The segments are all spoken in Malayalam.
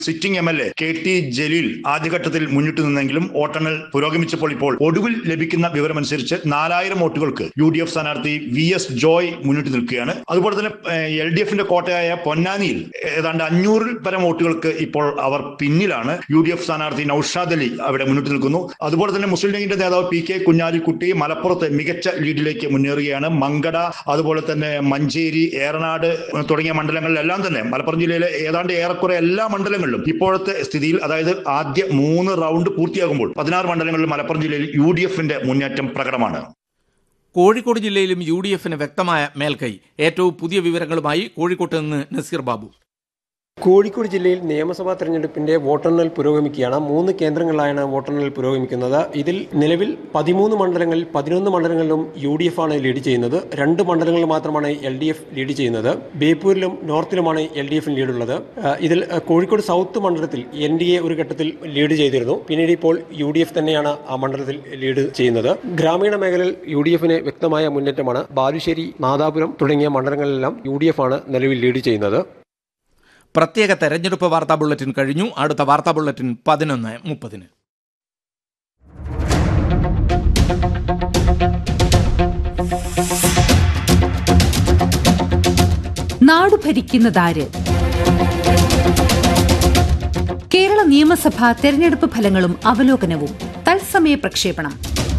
Sitting M L A K T Jaleel ആദ്യഘട്ടത്തിൽ മുന്നിട്ട് നിന്നെങ്കിലും വോട്ടെണ്ണൽ പുരോഗമിച്ചപ്പോൾ ഇപ്പോൾ ഒടുവിൽ ലഭിക്കുന്ന വിവരമനുസരിച്ച് നാലായിരം വോട്ടുകൾക്ക് യു ഡി എഫ് സ്ഥാനാർത്ഥി വി എസ് ജോയ് മുന്നിട്ട് നിൽക്കുകയാണ് അതുപോലെ തന്നെ എൽ ഡി എഫിന്റെ കോട്ടയായ പൊന്നാനിയിൽ ഏതാണ്ട് അഞ്ഞൂറിൽ പരം വോട്ടുകൾക്ക് ഇപ്പോൾ അവർ പിന്നിലാണ് യു ഡി എഫ് സ്ഥാനാർത്ഥി നൌഷാദ് അലി അവിടെ മുന്നിട്ട് നിൽക്കുന്നു അതുപോലെ തന്നെ മുസ്ലിം ലീഗിന്റെ നേതാവ് പി കെ കുഞ്ഞാലിക്കുട്ടി മലപ്പുറത്ത് മികച്ച ലീഡിലേക്ക് മുന്നേറുകയാണ് മങ്കട അതുപോലെ തന്നെ മഞ്ചേരി ഏറനാട് തുടങ്ങിയ മണ്ഡലങ്ങളിലെല്ലാം തന്നെ മലപ്പുറം ജില്ലയിലെ ഏതാണ്ട് ഏറെക്കുറെ എല്ലാ മണ്ഡലങ്ങളിലും ഇപ്പോഴത്തെ സ്ഥിതിയിൽ അതായത് ആദ്യ മൂന്ന് റൗണ്ട് പൂർത്തിയാകുമ്പോൾ പതിനാറ് മണ്ഡലങ്ങളിൽ മലപ്പുറം ജില്ലയിൽ യു ഡി എഫിന്റെ മുന്നേറ്റം പ്രകടമാണ് കോഴിക്കോട് ജില്ലയിലും യു ഡി എഫിന് വ്യക്തമായ മേൽക്കൈ ഏറ്റവും പുതിയ വിവരങ്ങളുമായി കോഴിക്കോട്ട് നിന്ന് നസീർ ബാബു കോഴിക്കോട് ജില്ലയിൽ നിയമസഭാ തെരഞ്ഞെടുപ്പിന്റെ വോട്ടെണ്ണൽ പുരോഗമിക്കുകയാണ് മൂന്ന് കേന്ദ്രങ്ങളിലാണ് വോട്ടെണ്ണൽ പുരോഗമിക്കുന്നത് ഇതിൽ നിലവിൽ പതിമൂന്ന് മണ്ഡലങ്ങളിൽ പതിനൊന്ന് മണ്ഡലങ്ങളിലും യു ഡി എഫ് ആണ് ലീഡ് ചെയ്യുന്നത് രണ്ട് മണ്ഡലങ്ങളിൽ മാത്രമാണ് എൽ ഡി എഫ് ലീഡ് ചെയ്യുന്നത് ബേപ്പൂരിലും നോർത്തിലുമാണ് എൽ ഡി എഫിന് ലീഡുള്ളത് ആ, ഇതിൽ ആ, കോഴിക്കോട് സൗത്ത് മണ്ഡലത്തിൽ എൻ ഡി എ ഒരു ഘട്ടത്തിൽ ലീഡ് ചെയ്തിരുന്നു പിന്നീട് ഇപ്പോൾ യു ഡി എഫ് തന്നെയാണ് ആ മണ്ഡലത്തിൽ ലീഡ് ചെയ്യുന്നത് ഗ്രാമീണ മേഖലയിൽ യു ഡി എഫിന് വ്യക്തമായ മുന്നേറ്റമാണ് ബാലുശ്ശേരി നാദാപുരം തുടങ്ങിയ മണ്ഡലങ്ങളിലെല്ലാം യു ഡി എഫ് ആണ് നിലവിൽ ലീഡ് ചെയ്യുന്നത് പ്രത്യേക തെരഞ്ഞെടുപ്പ് വാർത്താ ബുള്ളറ്റിൻ കഴിഞ്ഞു അടുത്ത വാർത്താ ബുള്ളറ്റിൻ പതിനൊന്ന് മുപ്പതിന് നാടു ഭരിക്കുന്നതാര് കേരള നിയമസഭ തെരഞ്ഞെടുപ്പ് ഫലങ്ങളും അവലോകനവും തത്സമയ പ്രക്ഷേപണം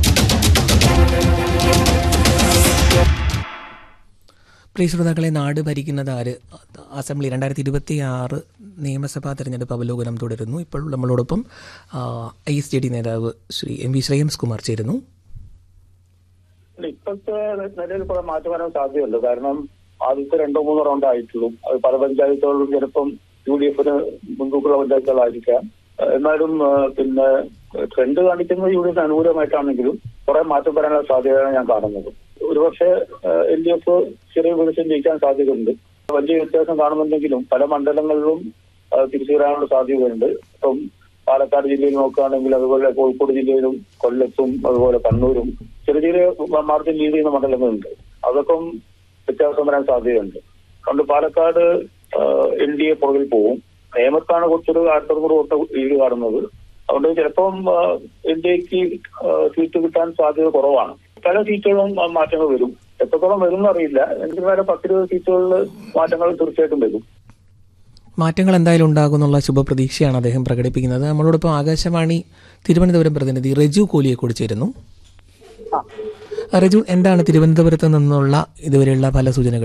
പ്രിയ ശ്രോതാക്കളെ നാട് ഭരിക്കുന്നത് ആര് അസംബ്ലി രണ്ടായിരത്തി ഇരുപത്തി ആറ് നിയമസഭാ തെരഞ്ഞെടുപ്പ് അവലോകനം തുടരുന്നു ഇപ്പോൾ നമ്മളോടൊപ്പം ഐ എസ് ജെ ഡി നേതാവ് ശ്രീ എം വി ശ്രേയംസ് കുമാർ ചേരുന്നു അല്ല, ഇപ്പോഴത്തെ നിലയിൽ കുറെ മാറ്റം വരാൻ സാധ്യതയുണ്ട് കാരണം ആദ്യത്തെ രണ്ടോ മൂന്നോ റൗണ്ട് ആയിട്ടുള്ളൂ അത് പല പഞ്ചായത്തുകളിലും ചിലപ്പം യു ഡി എഫിന് മുൻതൂക്കുള്ള പഞ്ചായത്തുകളായിരിക്കാം ഏഹ് എന്നാലും ഏഹ് പിന്നെ ട്രെൻഡ് കാണിക്കുന്നത് യു ഡി എഫിന് അനുകൂലമായിട്ടാണെങ്കിലും കുറെ മാറ്റം വരാനുള്ള സാധ്യതയാണ് ഞാൻ കാണുന്നത് ഒരുപക്ഷെ എൽ ഡി എഫ് ചെറിയ വികസനം ജയിക്കാൻ സാധ്യതയുണ്ട് വലിയ വ്യത്യാസം കാണുന്നുണ്ടെങ്കിലും പല മണ്ഡലങ്ങളിലും ഏഹ് തിരിച്ചു വരാനുള്ള സാധ്യതയുണ്ട് ഇപ്പം പാലക്കാട് ജില്ലയിൽ നോക്കുകയാണെങ്കിൽ അതുപോലെ കോഴിക്കോട് ജില്ലയിലും കൊല്ലത്തും അതുപോലെ കണ്ണൂരും ചെറിയ ചെറിയ മാർജിൻ ലീഡ് ചെയ്യുന്ന മണ്ഡലങ്ങളുണ്ട് അതൊക്കെ വ്യത്യാസം വരാൻ സാധ്യതയുണ്ട് അതുകൊണ്ട് പാലക്കാട് എൻ ഡി എ പുറകിൽ പോവും നേമത്താണ് കുറച്ചൊരു ആയിരത്തോട് കൂടെ വോട്ട് ലീഡ് കാണുന്നത് അതുകൊണ്ട് ചിലപ്പം എൻ ഡി എക്ക് സീറ്റ് കിട്ടാൻ സാധ്യത കുറവാണ് പല സീറ്റുകളും ആ, മാറ്റങ്ങൾ വരും എത്രത്തോളം വരും എന്നറിയില്ല എനിക്ക് വരെ പത്തിരുപത് സീറ്റുകളിൽ മാറ്റങ്ങൾ തീർച്ചയായിട്ടും വരും മാറ്റങ്ങൾ എന്തായാലും ഉണ്ടാകും എന്നുള്ള ശുഭപ്രതീക്ഷയാണ് അദ്ദേഹം പ്രകടിപ്പിക്കുന്നത് നമ്മളോടൊപ്പം ആകാശവാണി തിരുവനന്തപുരം പ്രതിനിധി റജു കോലിയെക്കൂടി ചേരുന്നു റജു എന്താണ് തിരുവനന്തപുരത്ത് നിന്നുള്ള ഇതുവരെയുള്ള ഫല സൂചനകൾ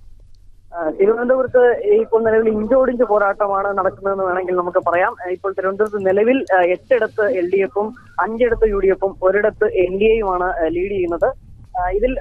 ആ, തിരുവനന്തപുരത്ത് ഇപ്പോൾ നിലവിൽ ഇഞ്ചോടിഞ്ച് പോരാട്ടമാണ് നടക്കുന്നതെന്ന് വേണമെങ്കിൽ നമുക്ക് പറയാം ആ, ഇപ്പോൾ തിരുവനന്തപുരത്ത് നിലവിൽ ആ, എട്ടിടത്ത് എൽ ഡി എഫും അഞ്ചിടത്ത് യു ഡി എഫും ഒരിടത്ത് എൻ ഡി എയുമാണ് ലീഡ് ചെയ്യുന്നത് ആ, ഇതിൽ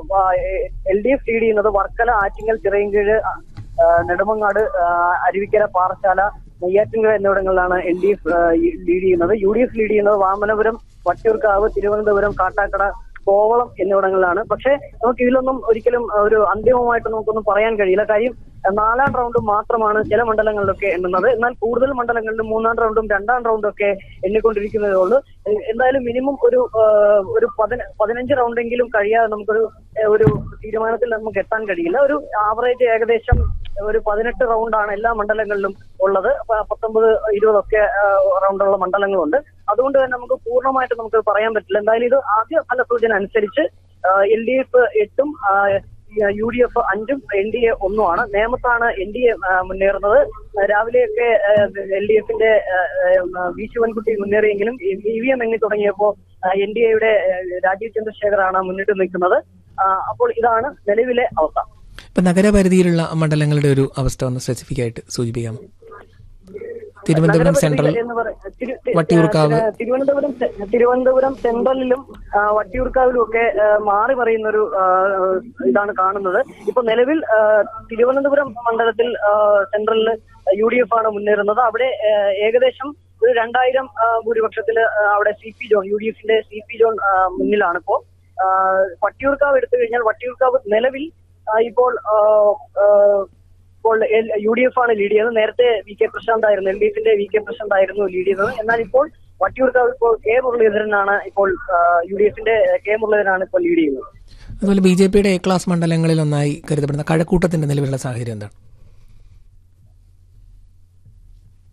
എൽ ഡി എഫ് ലീഡ് ചെയ്യുന്നത് വർക്കല ആറ്റിങ്ങൽ ചിറയൻകീഴ് ആ, നെടുമങ്ങാട് ആ, അരുവിക്കര പാറശാല നെയ്യാറ്റിൻകര എന്നിവിടങ്ങളിലാണ് എൽ ഡി എഫ് ലീഡ് ചെയ്യുന്നത് യു ഡി എഫ് ലീഡ് ചെയ്യുന്നത് വാമനപുരം വട്ടിയൂർക്കാവ് തിരുവനന്തപുരം കാട്ടാക്കട കോവളം എന്നിവിടങ്ങളിലാണ് പക്ഷേ നമുക്ക് ഇതിലൊന്നും ഒരിക്കലും അഹ്, ഒരു അന്തിമമായിട്ട് നമുക്കൊന്നും പറയാൻ കഴിയില്ല കാര്യം അഹ്, നാലാം റൗണ്ട് മാത്രമാണ് ചില മണ്ഡലങ്ങളിലൊക്കെ എണ്ണുന്നത് എന്നാൽ കൂടുതൽ മണ്ഡലങ്ങളിലും മൂന്നാം റൗണ്ടും രണ്ടാം റൗണ്ടും ഒക്കെ എണ്ണിക്കൊണ്ടിരിക്കുന്നതേ ഉള്ളൂ എ- എന്തായാലും മിനിമം ഒരു ആഹ്, ഒരു പതിന പതിനഞ്ച് റൗണ്ടെങ്കിലും കഴിയാതെ നമുക്കൊരു ഏഹ്, ഒരു തീരുമാനത്തിൽ നമുക്ക് എത്താൻ കഴിയില്ല ഒരു ആവറേജ് ഏകദേശം ഒരു പതിനെട്ട് റൗണ്ടാണ് എല്ലാ മണ്ഡലങ്ങളിലും ഉള്ളത് പ- പത്തൊമ്പത് ഇരുപതൊക്കെ റൗണ്ടുള്ള മണ്ഡലങ്ങളുണ്ട് അതുകൊണ്ട് തന്നെ നമുക്ക് പൂർണ്ണമായിട്ട് നമുക്ക് പറയാൻ പറ്റില്ല എന്തായാലും ഇത് ആദ്യ ഫലസൂചന അനുസരിച്ച് എൽ ഡി എഫ് എട്ടും യു ഡി എഫ് അഞ്ചും എൻ ഡി എ ഒന്നുമാണ് നേമത്താണ് എൻ ഡി എ മുന്നേറുന്നത് ആ, രാവിലെയൊക്കെ എൽ ഡി എഫിന്റെ വി ശിവൻകുട്ടി മുന്നേറിയെങ്കിലും ഇ വി എം എണ്ണി തുടങ്ങിയപ്പോ എൻ ഡി എയുടെ രാജീവ് ചന്ദ്രശേഖറാണ് മുന്നിട്ട് നിൽക്കുന്നത് ആ, അപ്പോൾ ഇതാണ് നിലവിലെ അവസ്ഥ ഇപ്പം നഗരപരിധിയിലുള്ള മണ്ഡലങ്ങളുടെ ഒരു അവസ്ഥ ഒന്ന് സ്പെസിഫിക് ആയിട്ട് സൂചിപ്പിക്കാം തിരുവനന്തപുരം സെൻട്രൽ നഗരപരിധി എന്ന് പറ- തിരു- തി- വട്ടിയൂർക്കാവ്. ആ, തിരുവനന്തപുരം സെ- തിരുവനന്തപുരം സെൻട്രലിലും ആ, വട്ടിയൂർക്കാവിലും ഒക്കെ ആ, മാറി പറയുന്ന ഒരു ആ, ഇതാണ് കാണുന്നത് ഇപ്പൊ നിലവിൽ ആ, തിരുവനന്തപുരം മണ്ഡലത്തിൽ ആ, സെൻട്രലിൽ യു ഡി എഫ് ആണ് മുന്നേറുന്നത് അവിടെ ആ, ഏകദേശം ഒരു രണ്ടായിരം ആ, ഭൂരിപക്ഷത്തില് ആ, അവിടെ C P John U D എഫിന്റെ സി പി ജോൺ ആ, മുന്നിലാണ് ഇപ്പോ ആ, വട്ടിയൂർക്കാവ് എടുത്തു കഴിഞ്ഞാൽ വട്ടിയൂർക്കാവ് നിലവിൽ ആ, ഇപ്പോൾ ആ, ആ, ഇപ്പോൾ യു ഡി എഫ് ആണ് ലീഡ് ചെയ്യുന്നത് നേരത്തെ വി കെ പ്രശാന്ത് ആയിരുന്നു എൽ ഡി എഫിന്റെ വി കെ പ്രശാന്ത് ആയിരുന്നു ലീഡ് ചെയ്തത് എന്നാൽ ഇപ്പോൾ വട്ടിയൂർക്കാവ് ഇപ്പോൾ കെ മുരളീധരനാണ് ഇപ്പോൾ യു ഡി എഫിന്റെ കെ മുരളീധരനാണ് ഇപ്പോൾ ലീഡ് ചെയ്യുന്നത് അതുപോലെ ബി ജെ പിയുടെ എ ക്ലാസ് മണ്ഡലങ്ങളിൽ ഒന്നായി കരുതപ്പെടുന്ന കഴക്കൂട്ടത്തിന്റെ നിലവിലുള്ള സാഹചര്യം എന്താണ്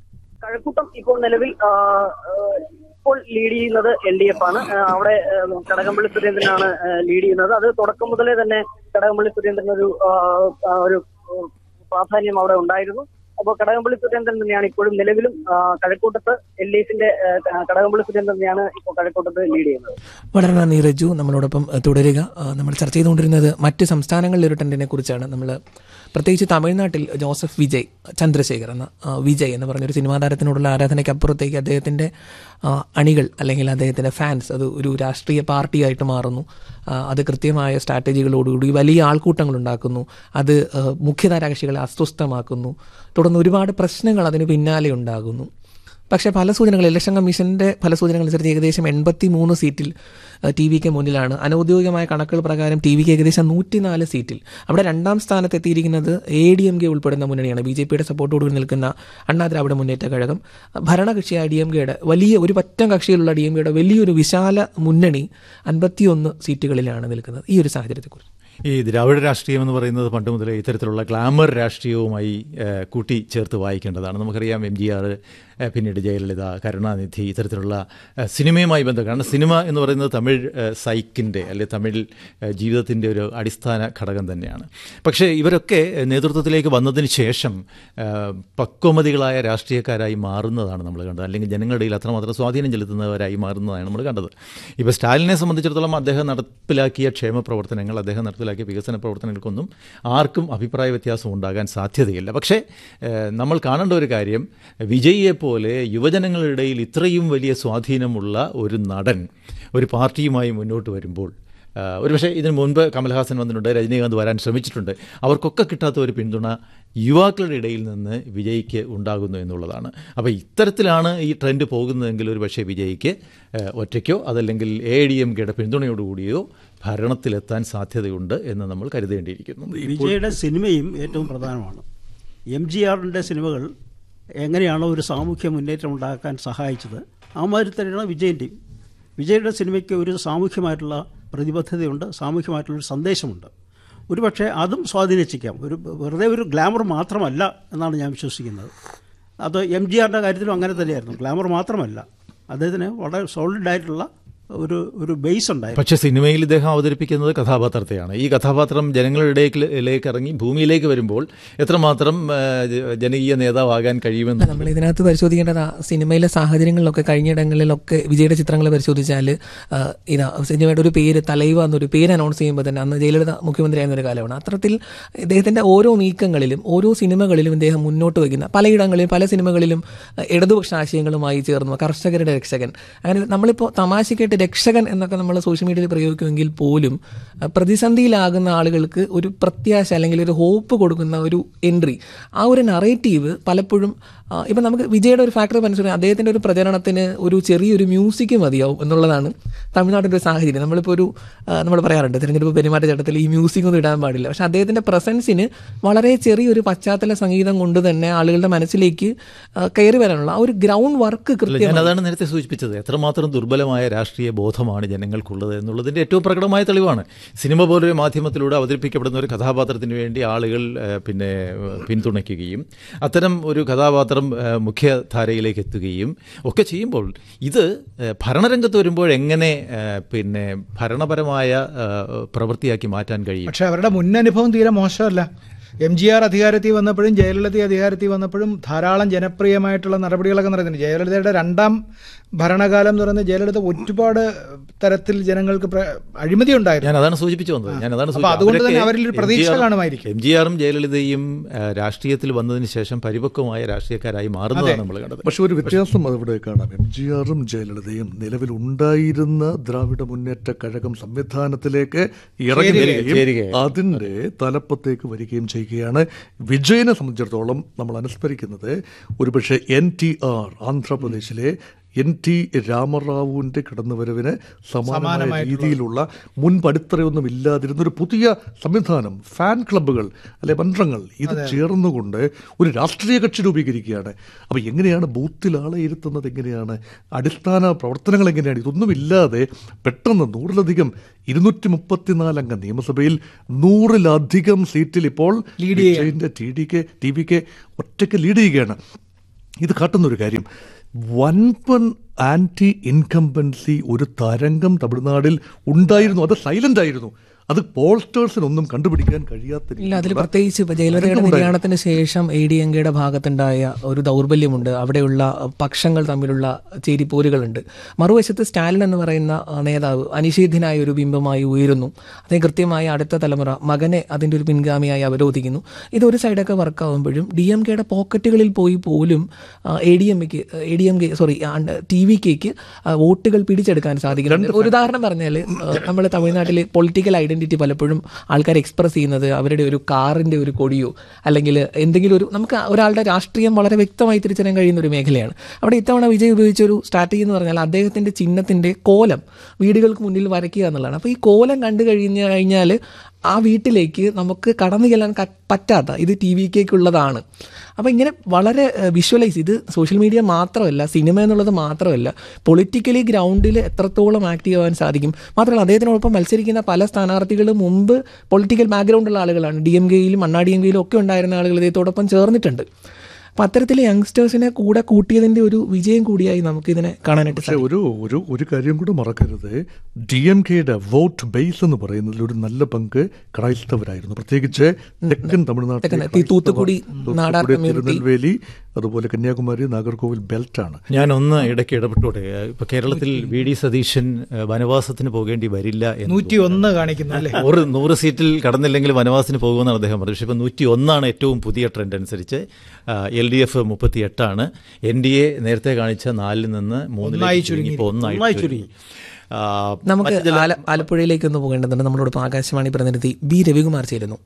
കഴക്കൂട്ടം ഇപ്പോൾ നിലവിൽ ആ, ആ, ഇപ്പോൾ ലീഡ് ചെയ്യുന്നത് എൽ ഡി എഫ് ആണ് ആ, അവിടെ ആ, കടകംപള്ളി സുരേന്ദ്രനാണ് ആ, ലീഡ് ചെയ്യുന്നത് അത് തുടക്കം മുതലേ തന്നെ കടകംപള്ളി സുരേന്ദ്രൻ ഒരു ആ, ആ, ഒരു ഉം, പ്രാധാന്യം അവിടെ ഉണ്ടായിരുന്നു അപ്പോൾ കടകംപള്ളി സുരേന്ദ്രൻ തന്നെയാണ് ഇപ്പോഴും നിലവിലും ആ, കഴക്കൂട്ടത്ത് എൽ ഡി എഫിന്റെ ആ, കടകംപള്ളി സുരേന്ദ്രൻ തന്നെയാണ് ഇപ്പോൾ കഴക്കൂട്ടത്ത് ലീഡ് ചെയ്യുന്നത് വളരെ നന്ദി റജു നമ്മളോടൊപ്പം അഹ്, തുടരുക അഹ്, നമ്മൾ ചർച്ച ചെയ്തുകൊണ്ടിരുന്നത് മറ്റ് സംസ്ഥാനങ്ങളിലെ ഒരു ട്രെൻഡിനെ കുറിച്ചാണ് നമ്മൾ പ്രത്യേകിച്ച് തമിഴ്നാട്ടിൽ ജോസഫ് വിജയ് ചന്ദ്രശേഖർ എന്ന അഹ്, വിജയ് എന്ന് പറഞ്ഞൊരു സിനിമാ താരത്തിനോടുള്ള ആരാധനയ്ക്ക് അപ്പുറത്തേക്ക് അദ്ദേഹത്തിൻ്റെ അഹ്, അണികൾ അല്ലെങ്കിൽ അദ്ദേഹത്തിൻ്റെ ഫാൻസ് അത് ഒരു രാഷ്ട്രീയ പാർട്ടിയായിട്ട് മാറുന്നു അഹ്, അത് കൃത്യമായ സ്ട്രാറ്റജികളോടുകൂടി വലിയ ആൾക്കൂട്ടങ്ങൾ ഉണ്ടാക്കുന്നു അത് അഹ്, മുഖ്യധാര കക്ഷികളെ അസ്വസ്ഥമാക്കുന്നു തുടർന്ന് ഒരുപാട് പ്രശ്നങ്ങൾ അതിന് പിന്നാലെ ഉണ്ടാകുന്നു പക്ഷേ പല സൂചനകൾ ഇലക്ഷൻ കമ്മീഷന്റെ പല സൂചനകൾ അനുസരിച്ച് ഏകദേശം എൺപത്തി മൂന്ന് സീറ്റിൽ ടി വിക്ക് മുന്നിലാണ് അനൌദ്യോഗികമായ കണക്കുകൾ പ്രകാരം ടി വിക്ക് ഏകദേശം നൂറ്റിനാല് സീറ്റിൽ അവിടെ രണ്ടാം സ്ഥാനത്ത് എത്തിയിരിക്കുന്നത് എ ഡി എം കെ ഉൾപ്പെടുന്ന മുന്നണിയാണ് ബി ജെ പിയുടെ സപ്പോർട്ടോടുകൂടി നിൽക്കുന്ന അണ്ണാ ദ്രാവിഡ മുന്നേറ്റ കഴകം ഭരണകക്ഷിയായ ഡി എം കെയുടെ വലിയ ഒരു പറ്റം കക്ഷിയിലുള്ള ഡി എം കെയുടെ വലിയൊരു വിശാല മുന്നണി അൻപത്തിയൊന്ന് സീറ്റുകളിലാണ് നിൽക്കുന്നത് ഈ ഒരു സാഹചര്യത്തെക്കുറിച്ച് ഈ ദ്രാവിഡ രാഷ്ട്രീയം എന്ന് പറയുന്നത് പണ്ട് മുതലേ ഇത്തരത്തിലുള്ള ഗ്ലാമർ രാഷ്ട്രീയവുമായി ഏഹ്, കൂട്ടിച്ചേർത്ത് വായിക്കേണ്ടതാണ് നമുക്കറിയാം എം ജി ആർ പിന്നീട് ജയലളിത കരുണാനിധി ഇത്തരത്തിലുള്ള ഏഹ്, സിനിമയുമായി ബന്ധം കാരണം സിനിമ എന്ന് പറയുന്നത് തമിഴ് ഏഹ്, സൈക്കിൻ്റെ അല്ലെങ്കിൽ തമിഴ് ഏഹ്, ജീവിതത്തിൻ്റെ ഒരു അടിസ്ഥാന ഘടകം തന്നെയാണ് പക്ഷേ ഇവരൊക്കെ നേതൃത്വത്തിലേക്ക് വന്നതിന് ശേഷം ഏഹ്, പക്വമതികളായ രാഷ്ട്രീയക്കാരായി മാറുന്നതാണ് നമ്മൾ കണ്ടത് അല്ലെങ്കിൽ ജനങ്ങളുടെ ഇടയിൽ അത്രമാത്രം സ്വാധീനം ചെലുത്തുന്നവരായി മാറുന്നതാണ് നമ്മൾ കണ്ടത് ഇപ്പോൾ സ്റ്റാലിനെ സംബന്ധിച്ചിടത്തോളം അദ്ദേഹം നടപ്പിലാക്കിയ ക്ഷേമ പ്രവർത്തനങ്ങൾ അദ്ദേഹം നടപ്പിലാക്കിയ വികസന പ്രവർത്തനങ്ങൾക്കൊന്നും ആർക്കും അഭിപ്രായ വ്യത്യാസം ഉണ്ടാകാൻ സാധ്യതയില്ല പക്ഷേ ഏഹ്, നമ്മൾ കാണേണ്ട ഒരു കാര്യം വിജയിയെ പോലെ യുവജനങ്ങളുടെ ഇടയിൽ ഇത്രയും വലിയ സ്വാധീനമുള്ള ഒരു നടൻ ഒരു പാർട്ടിയുമായി മുന്നോട്ട് വരുമ്പോൾ ആഹ് ഒരുപക്ഷെ ഇതിനു മുൻപ് കമൽഹാസൻ വന്നിട്ടുണ്ട് രജനീകാന്ത് വരാൻ ശ്രമിച്ചിട്ടുണ്ട് അവർക്കൊക്കെ കിട്ടാത്ത ഒരു പിന്തുണ യുവാക്കളുടെ ഇടയിൽ നിന്ന് വിജയ്ക്ക് ഉണ്ടാകുന്നു എന്നുള്ളതാണ് അപ്പോൾ ഇത്തരത്തിലാണ് ഈ ട്രെൻഡ് പോകുന്നതെങ്കിൽ ഒരു പക്ഷേ വിജയ്ക്ക് ആഹ് ഒറ്റയ്ക്കോ അതല്ലെങ്കിൽ എ ഡി എം കെയുടെ പിന്തുണയോടുകൂടിയോ ഭരണത്തിലെത്താൻ സാധ്യതയുണ്ട് എന്ന് നമ്മൾ കരുതേണ്ടിയിരിക്കുന്നു വിജയുടെ സിനിമയും ഏറ്റവും പ്രധാനമാണ് എം ജി ആറിൻ്റെ സിനിമകൾ എങ്ങനെയാണോ ഒരു സാമൂഹ്യ മുന്നേറ്റം ഉണ്ടാക്കാൻ സഹായിച്ചത് ആ മാതിരി തന്നെയാണ് വിജയൻ്റെയും വിജയുടെ സിനിമയ്ക്ക് ഒരു സാമൂഹ്യമായിട്ടുള്ള പ്രതിബദ്ധതയുണ്ട് സാമൂഹ്യമായിട്ടുള്ള ഒരു സന്ദേശമുണ്ട് ഒരുപക്ഷെ അതും സ്വാധീനിച്ചേക്കാം ഒരു വെറുതെ ഒരു ഗ്ലാമർ മാത്രമല്ല എന്നാണ് ഞാൻ വിശ്വസിക്കുന്നത് അത് എം ജി ആറിൻ്റെ കാര്യത്തിലും അങ്ങനെ തന്നെയായിരുന്നു ഗ്ലാമർ മാത്രമല്ല അദ്ദേഹത്തിന് വളരെ സോളിഡായിട്ടുള്ള ഒരു ഒരു ബേസ് ഉണ്ടായിരുന്നു പക്ഷേ സിനിമയിൽ ഇദ്ദേഹം അവതരിപ്പിക്കുന്നത് കഥാപാത്രത്തെയാണ് ഈ കഥാപാത്രം ജനങ്ങളുടെ ഇടയിലേക്ക് ഇറങ്ങി ഭൂമിയിലേക്ക് വരുമ്പോൾ എത്രമാത്രം ആ, ജ- ജനകീയ നേതാവാകാൻ കഴിയുമെന്ന് നമ്മൾ ഇതിനകത്ത് പരിശോധിക്കേണ്ടത് ആ സിനിമയിലെ സാഹചര്യങ്ങളിലൊക്കെ കഴിഞ്ഞിടങ്ങളിലൊക്കെ വിജയുടെ ചിത്രങ്ങൾ പരിശോധിച്ചാൽ ആ, ഇതാ സിനിമയുടെ ഒരു പേര് തലൈവ എന്നൊരു പേര് അനൗൺസ് ചെയ്യുമ്പോൾ തന്നെ അന്ന് ജയലളിത മുഖ്യമന്ത്രിയായിരുന്ന ഒരു കാലമാണ് അത്തരത്തിൽ ഇദ്ദേഹത്തിന്റെ ഓരോ നീക്കങ്ങളിലും ഓരോ സിനിമകളിലും ഇദ്ദേഹം മുന്നോട്ട് വയ്ക്കുന്ന പലയിടങ്ങളിലും പല സിനിമകളിലും ആ, ഇടതുപക്ഷ ആശയങ്ങളുമായി ചേർന്നു കർഷകരുടെ രക്ഷകൻ അങ്ങനെ നമ്മളിപ്പോൾ തമാശക്കായിട്ട് രക്ഷകൻ എന്നൊക്കെ നമ്മൾ സോഷ്യൽ മീഡിയയിൽ പ്രയോഗിക്കുമെങ്കിൽ പോലും ആ, പ്രതിസന്ധിയിലാകുന്ന ആളുകൾക്ക് ഒരു പ്രത്യാശ അല്ലെങ്കിൽ ഒരു ഹോപ്പ് കൊടുക്കുന്ന ഒരു എൻട്രി ആ ഒരു നറേറ്റീവ് പലപ്പോഴും ആ, ഇപ്പം നമുക്ക് വിജയുടെ ഒരു ഫാക്ടർ മനസ്സിലായി അദ്ദേഹത്തിൻ്റെ ഒരു പ്രചരണത്തിന് ഒരു ചെറിയൊരു മ്യൂസിക് മതിയാവും എന്നുള്ളതാണ് തമിഴ്നാട്ടിൻ്റെ ഒരു സാഹചര്യം നമ്മളിപ്പോൾ ഒരു ആ, നമ്മൾ പറയാറുണ്ട് തിരഞ്ഞെടുപ്പ് പെരുമാറ്റച്ചട്ടത്തിൽ ഈ മ്യൂസിക് ഒന്നും ഇടാൻ പാടില്ല പക്ഷെ അദ്ദേഹത്തിൻ്റെ പ്രസൻസിന് വളരെ ചെറിയൊരു പശ്ചാത്തല സംഗീതം കൊണ്ട് തന്നെ ആളുകളുടെ മനസ്സിലേക്ക് ആ, കയറി വരാനുള്ള ആ ഒരു ഗ്രൗണ്ട് വർക്ക് അല്ല, ഞാൻ കൃത്യമാണ് അതാണ് നേരത്തെ സൂചിപ്പിച്ചത് എത്രമാത്രം ദുർബലമായ രാഷ്ട്രീയ ബോധമാണ് ജനങ്ങൾക്കുള്ളത് എന്നുള്ളതിൻ്റെ ഏറ്റവും പ്രകടമായ തെളിവാണ് സിനിമ പോലൊരു മാധ്യമത്തിലൂടെ അവതരിപ്പിക്കപ്പെടുന്ന ഒരു കഥാപാത്രത്തിന് വേണ്ടി ആളുകൾ ഏഹ്, പിന്നെ ഏഹ്, പിന്തുണയ്ക്കുകയും അത്തരം ഒരു കഥാപാത്രം ഏഹ്, മുഖ്യധാരയിലേക്ക് എത്തുകയും ഒക്കെ ചെയ്യുമ്പോൾ ഇത് ഏഹ്, ഭരണരംഗത്ത് വരുമ്പോൾ എങ്ങനെ ഏഹ്, പിന്നെ ഭരണപരമായ ഏഹ്, പ്രവൃത്തിയാക്കി മാറ്റാൻ കഴിയും പക്ഷെ അവരുടെ മുന്നനുഭവം തീരെ മോശമല്ല എം ജി ആർ അധികാരത്തിൽ വന്നപ്പോഴും ജയലളിത അധികാരത്തിൽ വന്നപ്പോഴും ധാരാളം ജനപ്രിയമായിട്ടുള്ള നടപടികളൊക്കെ നടക്കുന്നുണ്ട് ജയലളിതയുടെ രണ്ടാം ഭരണകാലം എന്ന് പറയുന്നത് ജയലളിത ഒരുപാട് തരത്തിൽ ജനങ്ങൾക്ക് പ്ര- അഴിമതി ഉണ്ടായിരുന്നു ഞാൻ അതാണ് സൂചിപ്പിച്ചു വന്നത് ഞാൻ അതാണ് അപ്പൊ അതുകൊണ്ട് തന്നെ അവരിൽ ഒരു പ്രതീക്ഷ കാണുമായിരിക്കും. എം ജി ആറും ജയലളിതയും ആ, രാഷ്ട്രീയത്തിൽ വന്നതിന് ശേഷം പരിപക്വമായ രാഷ്ട്രീയക്കാരായി മാറുന്നതാണ് നമ്മൾ കണ്ടത് പക്ഷെ ഒരു വ്യത്യാസം അവിടെ കാണാം എം ജി ആറും ജയലളിതയും നിലവിലുണ്ടായിരുന്ന ദ്രാവിഡ മുന്നേറ്റ കഴകം സംവിധാനത്തിലേക്ക് ഇറങ്ങി ചേരുകയും. വരികയും അതിന്റെ തലപ്പത്തേക്ക് വരികയും ചെയ്യുകയാണ് വിജയനെ സംബന്ധിച്ചിടത്തോളം നമ്മൾ അനുസ്മരിക്കുന്നത് ഒരുപക്ഷെ എൻ ടി ആർ ആന്ധ്രാപ്രദേശിലെ എൻ ടി രാമറാവുവിന്റെ കടന്നുവരവിന് സമാനമായ സമാനമായിട്ടുള്ള- രീതിയിലുള്ള മുൻപടിത്തറയൊന്നും ഇല്ലാതിരുന്ന ഒരു പുതിയ സംവിധാനം ഫാൻ ക്ലബ്ബുകൾ അല്ലെ മന്ത്രങ്ങൾ ഇത് ചേർന്നുകൊണ്ട് ഒരു രാഷ്ട്രീയ കക്ഷി രൂപീകരിക്കുകയാണ് അപ്പോൾ എങ്ങനെയാണ് ബൂത്തിൽ ആളെ ഇരുത്തുന്നത് എങ്ങനെയാണ് അടിസ്ഥാന പ്രവർത്തനങ്ങൾ എങ്ങനെയാണ് ഇതൊന്നുമില്ലാതെ പെട്ടെന്ന് നൂറിലധികം ഇരുന്നൂറ്റി മുപ്പത്തിനാല് അംഗ നിയമസഭയിൽ നൂറിലധികം സീറ്റിൽ ഇപ്പോൾ ലീഡ് ചെയ്യുകയാണ്. വിജയിന്റെ T D K T V K ഒറ്റയ്ക്ക് ലീഡ് ചെയ്യുകയാണ് ഇത് കാട്ടുന്ന ഒരു കാര്യം വൻപൻ ആൻറ്റി ഇൻകംബൻസി ഒരു തരംഗം തമിഴ്നാടിൽ ഉണ്ടായിരുന്നു അത് സൈലന്റ് ആയിരുന്നു അത് പോൾസ്റ്റേഴ്സിനൊന്നും കണ്ടുപിടിക്കാൻ കഴിയാത്ത ഇല്ല അതിൽ രീതിയിലുള്ള പ്രത്യേകിച്ച് ഇപ്പൊ ജയലളിതയുടെ തരംഗമുണ്ടായിരുന്നു. നിര്യാണത്തിന് ശേഷം എ ഡി എൻ കെയുടെ ഭാഗത്തുണ്ടായ ഒരു ദൗർബല്യമുണ്ട് അവിടെയുള്ള പക്ഷങ്ങൾ തമ്മിലുള്ള ചേരിപ്പോരുകളുണ്ട് മറുവശത്ത് സ്റ്റാലിൻ എന്ന് പറയുന്ന ആ, നേതാവ് അനിഷേധ്യനായ ഒരു ബിംബമായി ഉയരുന്നു അദ്ദേഹം കൃത്യമായി അടുത്ത തലമുറ മകനെ അതിൻ്റെ ഒരു പിൻഗാമിയായി അവരോധിക്കുന്നു ഇത് ഒരു സൈഡൊക്കെ വർക്കാവുമ്പോഴും ഡി എം കെയുടെ പോക്കറ്റുകളിൽ പോയി പോലും A D M K A D M K sorry T V കെക്ക് വോട്ടുകൾ പിടിച്ചെടുക്കാൻ സാധിക്കുന്നുണ്ട് ഒരു ഉദാഹരണം പറഞ്ഞാൽ നമ്മൾ തമിഴ്നാട്ടിൽ പൊളിറ്റിക്കൽ ഐഡന്റിറ്റി പലപ്പോഴും ആൾക്കാർ എക്സ്പ്രസ് ചെയ്യുന്നത് അവരുടെ ഒരു കാറിന്റെ ഒരു കൊടിയോ അല്ലെങ്കിൽ എന്തെങ്കിലും ഒരു നമുക്ക് ഒരാളുടെ രാഷ്ട്രീയം വളരെ വ്യക്തമായി തിരിച്ചറിയാൻ കഴിയുന്ന ഒരു മേഖലയാണ് അവിടെ ഇത്തവണ വിജയ് ഉപയോഗിച്ച ഒരു സ്ട്രാറ്റജി എന്ന് പറഞ്ഞാൽ അദ്ദേഹത്തിന്റെ ചിഹ്നത്തിന്റെ കോലം വീടുകൾക്ക് മുന്നിൽ വരയ്ക്കുക എന്നുള്ളതാണ് അപ്പോൾ ഈ കോലം കണ്ടു കഴിഞ്ഞു കഴിഞ്ഞാൽ ആ വീട്ടിലേക്ക് നമുക്ക് കടന്നു ചെല്ലാൻ ക- പറ്റാത്ത ഇത് ടി വി കേക്കുള്ളതാണ് അപ്പോൾ ഇങ്ങനെ വളരെ വിഷ്വലൈസ് ഇത് സോഷ്യൽ മീഡിയ മാത്രമല്ല സിനിമ എന്നുള്ളത് മാത്രമല്ല പൊളിറ്റിക്കലി ഗ്രൗണ്ടിൽ എത്രത്തോളം ആക്റ്റീവ് ആവാൻ സാധിക്കും മാത്രമല്ല അദ്ദേഹത്തിനോടൊപ്പം മത്സരിക്കുന്ന പല സ്ഥാനാർത്ഥികളും മുമ്പ് പൊളിറ്റിക്കൽ ബാക്ക്ഗ്രൗണ്ടുള്ള ആളുകളാണ് ഡി എം കെയിലും അണ്ണാ ഡി എം കെയിലും ഒക്കെ ഉണ്ടായിരുന്ന ആളുകൾ ഇദ്ദേഹത്തോടൊപ്പം ചേർന്നിട്ടുണ്ട് അപ്പം അത്തരത്തിൽ യങ്സ്റ്റേഴ്സിനെ കൂടെ കൂട്ടിയതിൻ്റെ ഒരു വിജയം കൂടിയായി നമുക്ക് ഇതിനെ കാണാനായിട്ട് പക്ഷെ ഒരു ഒരു ഒരു കാര്യം കൂടെ മറക്കരുത് ഡി എം കെയുടെ വോട്ട് ബേസ് എന്ന് പറയുന്നതിൽ ഒരു നല്ല പങ്ക് ക്രൈസ്തവരായിരുന്നു പ്രത്യേകിച്ച് തെക്കൻ തമിഴ്നാട്ടിലെ തെക്കൻ, ഈ ക്രൈസ്തവ- തൂത്തുക്കുടി നാടാർ തൂത്തുക്കുടി, community. തിരുനെൽവേലി അതുപോലെ കന്യാകുമാരി നാഗർകോവിൽ ബെൽറ്റാണ് ഞാൻ ഒന്ന് ഇടയ്ക്ക് ഇടപെട്ടോട്ടെ ഇപ്പൊ കേരളത്തിൽ വി ഡി സതീശൻ ഏഹ്, വനവാസത്തിന് പോകേണ്ടി വരില്ല എന്ന് നൂറ്റി ഒന്ന് കാണിക്കുന്നു അല്ലേ നൂറ് നൂറ് സീറ്റിൽ കടന്നില്ലെങ്കിൽ വനവാസത്തിന് പോകുമെന്നാണ് അദ്ദേഹം പറഞ്ഞത് പക്ഷേ ഇപ്പം നൂറ്റി ഒന്നാണ് ഏറ്റവും പുതിയ ട്രെൻഡ് അനുസരിച്ച് എൽ ഡി എഫ് മുപ്പത്തി എട്ടാണ് എൻ ഡി എ നേരത്തെ കാണിച്ച നാലിൽ നിന്ന് ഒന്നായി മൂന്നിലേക്ക് ചുരുങ്ങി. ഇപ്പോൾ ഒന്നായി ഒന്നായി ചുരുങ്ങി ആ, നമുക്ക് മറ്റ് ചില- ആല- ആലപ്പുഴയിലേക്ക് ഒന്ന് പോകേണ്ടതുണ്ട് നമ്മളോടൊപ്പം ആകാശവാണി പ്രതിനിധി ബി രവികുമാർ ചേരുന്നു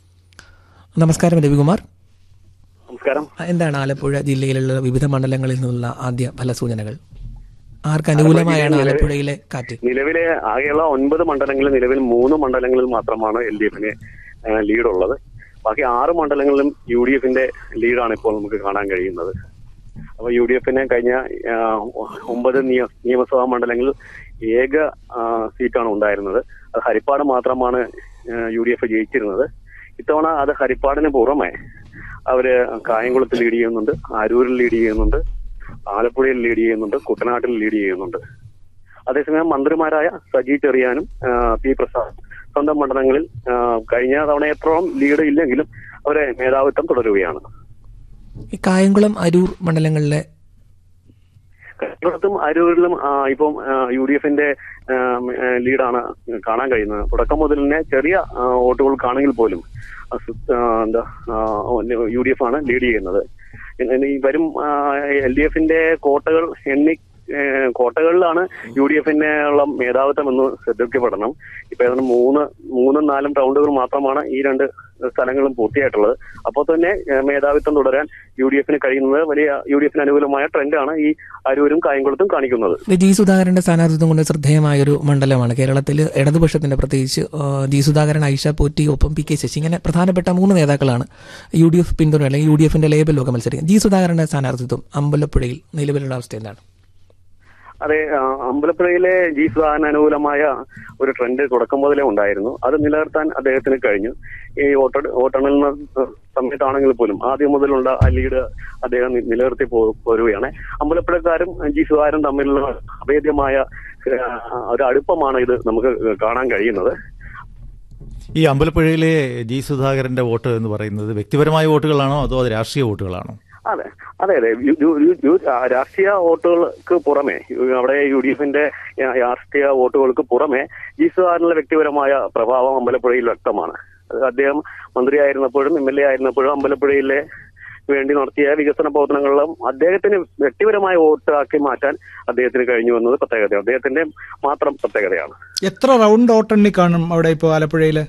നമസ്കാരം രവികുമാർ നമസ്കാരം ആ, എന്താണ് ആലപ്പുഴ ജില്ലയിലുള്ള വിവിധ മണ്ഡലങ്ങളിൽ നിന്നുള്ള ആദ്യ ഫലസൂചനകൾ ആർക്ക് അനുകൂലമായാണ് ആലപ്പുഴയിലെ കാറ്റ് നിലവിലെ ആകെയുള്ള ഒൻപത് മണ്ഡലങ്ങളിൽ നിലവിൽ മൂന്ന് മണ്ഡലങ്ങളിൽ മാത്രമാണ് എൽ ഡി എഫിന് ലീഡ് ഉള്ളത് ബാക്കി ആറ് മണ്ഡലങ്ങളിലും യു ഡി എഫിന്റെ ലീഡാണ് ഇപ്പോൾ നമുക്ക് കാണാൻ കഴിയുന്നത് അപ്പൊ യു ഡി എഫിന് കഴിഞ്ഞ ആ, ഒമ്പത് നിയ- നിയമസഭാ മണ്ഡലങ്ങളിൽ ഏക ആ, സീറ്റാണ് ഉണ്ടായിരുന്നത് അത് ഹരിപ്പാട് മാത്രമാണ് യു ഡി എഫ് ജയിച്ചിരുന്നത് ഇത്തവണ അത് ഹരിപ്പാടിന് പുറമെ അവര് കായംകുളത്ത് ലീഡ് ചെയ്യുന്നുണ്ട് ആരൂരിൽ ലീഡ് ചെയ്യുന്നുണ്ട് ആലപ്പുഴയിൽ ലീഡ് ചെയ്യുന്നുണ്ട് കുട്ടനാട്ടിൽ ലീഡ് ചെയ്യുന്നുണ്ട് അതേസമയം മന്ത്രിമാരായ സജി ചെറിയാനും ആ, പി പ്രസാദ് സ്വന്തം മണ്ഡലങ്ങളിൽ ആ, കഴിഞ്ഞ തവണയത്രോളം ലീഡ് ഇല്ലെങ്കിലും അവരെ മേധാവിത്വം തുടരുകയാണ് ഈ കായംകുളം അരൂർ മണ്ഡലങ്ങളിലെ കേരളത്തും അരൂരിലും ആ, ഇപ്പം യു ഡി എഫിന്റെ ലീഡാണ് കാണാൻ കഴിയുന്നത് തുടക്കം മുതൽ തന്നെ ചെറിയ ആ, വോട്ടുകൾക്കാണെങ്കിൽ പോലും ആ, സു- ആ, എന്താ യു ഡി എഫ് ആണ് ലീഡ് ചെയ്യുന്നത് ഇനി ഈ വരും എൽ ഡി എഫിന്റെ കോട്ടകൾ എണ്ണി ഏ, കോട്ടകളിലാണ് യു ഡി എഫിന്റെ ഉള്ള മേധാവിത്വം എന്ന് ശ്രദ്ധിക്കപ്പെടണം ഇപ്പൊ ഏതാണ്ട് മൂന്ന് മൂന്നും നാലും റൗണ്ടുകൾ മാത്രമാണ് ഈ രണ്ട് സ്ഥലങ്ങളും പൂർത്തിയായിട്ടുള്ളത് അപ്പോൾ തന്നെ ഏ, മേധാവിത്വം തുടരാൻ യു ഡി എഫിന് കഴിയുന്നത് വലിയ യു ഡി എഫിന് അനുകൂലമായ ട്രെൻഡാണ് ഈ അരൂരും കായംകുളത്തും കാണിക്കുന്നത് ഇത് ജി സുധാകരന്റെ സ്ഥാനാർത്ഥിത്വം കൊണ്ട് ശ്രദ്ധേയമായ ഒരു മണ്ഡലമാണ് കേരളത്തിൽ ഇടതുപക്ഷത്തിന്റെ പ്രത്യേകിച്ച് ആ, ജി സുധാകരൻ ഐഷ പോറ്റി ഒപ്പം പി കെ ശശി ഇങ്ങനെ പ്രധാനപ്പെട്ട മൂന്ന് നേതാക്കളാണ് യു ഡി എഫ് പിന്തുണ അല്ലെങ്കിൽ യു ഡി എഫിന്റെ ലേബലിലൊക്കെ മത്സരിക്കുന്നത് ജി സുധാകരന്റെ സ്ഥാനാർത്ഥിത്വം അമ്പലപ്പുഴയിൽ നിലവിലുള്ള അവസ്ഥ എന്താണ് അതെ ആ, അമ്പലപ്പുഴയിലെ ജി സുധാകരന് അനുകൂലമായ ഒരു ട്രെൻഡ് തുടക്കം മുതലേ ഉണ്ടായിരുന്നു അത് നിലനിർത്താൻ അദ്ദേഹത്തിന് കഴിഞ്ഞു ഈ വോട്ട് വോട്ടെണ്ണൽ സമയത്താണെങ്കിൽ പോലും ആദ്യം മുതലുള്ള ആ ലീഡ് അദ്ദേഹം നി- നിലനിർത്തി പോ- പോരുകയാണ് അമ്പലപ്പുഴക്കാരും ജി സുധാകരനും തമ്മിലുള്ള അഭേദ്യമായ ആ, ഒരു അടുപ്പമാണ് ഇത് നമുക്ക് കാണാൻ കഴിയുന്നത് ഈ അമ്പലപ്പുഴയിലെ ജി സുധാകരന്റെ വോട്ട് എന്ന് പറയുന്നത് വ്യക്തിപരമായ വോട്ടുകളാണോ അതോ അത് രാഷ്ട്രീയ വോട്ടുകളാണോ അതെ അതെ അതെ യു- യു- യു- യു- ആ, രാഷ്ട്രീയ വോട്ടുകൾക്ക് പുറമെ യു- അവിടെ യു ഡി എഫിന്റെ ആ, രാഷ്ട്രീയ വോട്ടുകൾക്ക് പുറമെ ജി സുധാകരനുള്ള വ്യക്തിപരമായ പ്രഭാവം അമ്പലപ്പുഴയിൽ വ്യക്തമാണ് അത് അദ്ദേഹം മന്ത്രിയായിരുന്നപ്പോഴും എം എൽ എ ആയിരുന്നപ്പോഴും അമ്പലപ്പുഴയിലെ വേണ്ടി നടത്തിയ വികസന പ്രവർത്തനങ്ങളിലും അദ്ദേഹത്തിന് വ്യക്തിപരമായ വോട്ടാക്കി മാറ്റാൻ അദ്ദേഹത്തിന് കഴിഞ്ഞു എന്നത് പ്രത്യേകതയാണ് അദ്ദേഹത്തിന്റെ മാത്രം പ്രത്യേകതയാണ് എത്ര റൗണ്ട് വോട്ടെണ്ണി കാണും അവിടെ ഇപ്പോൾ ആലപ്പുഴയില്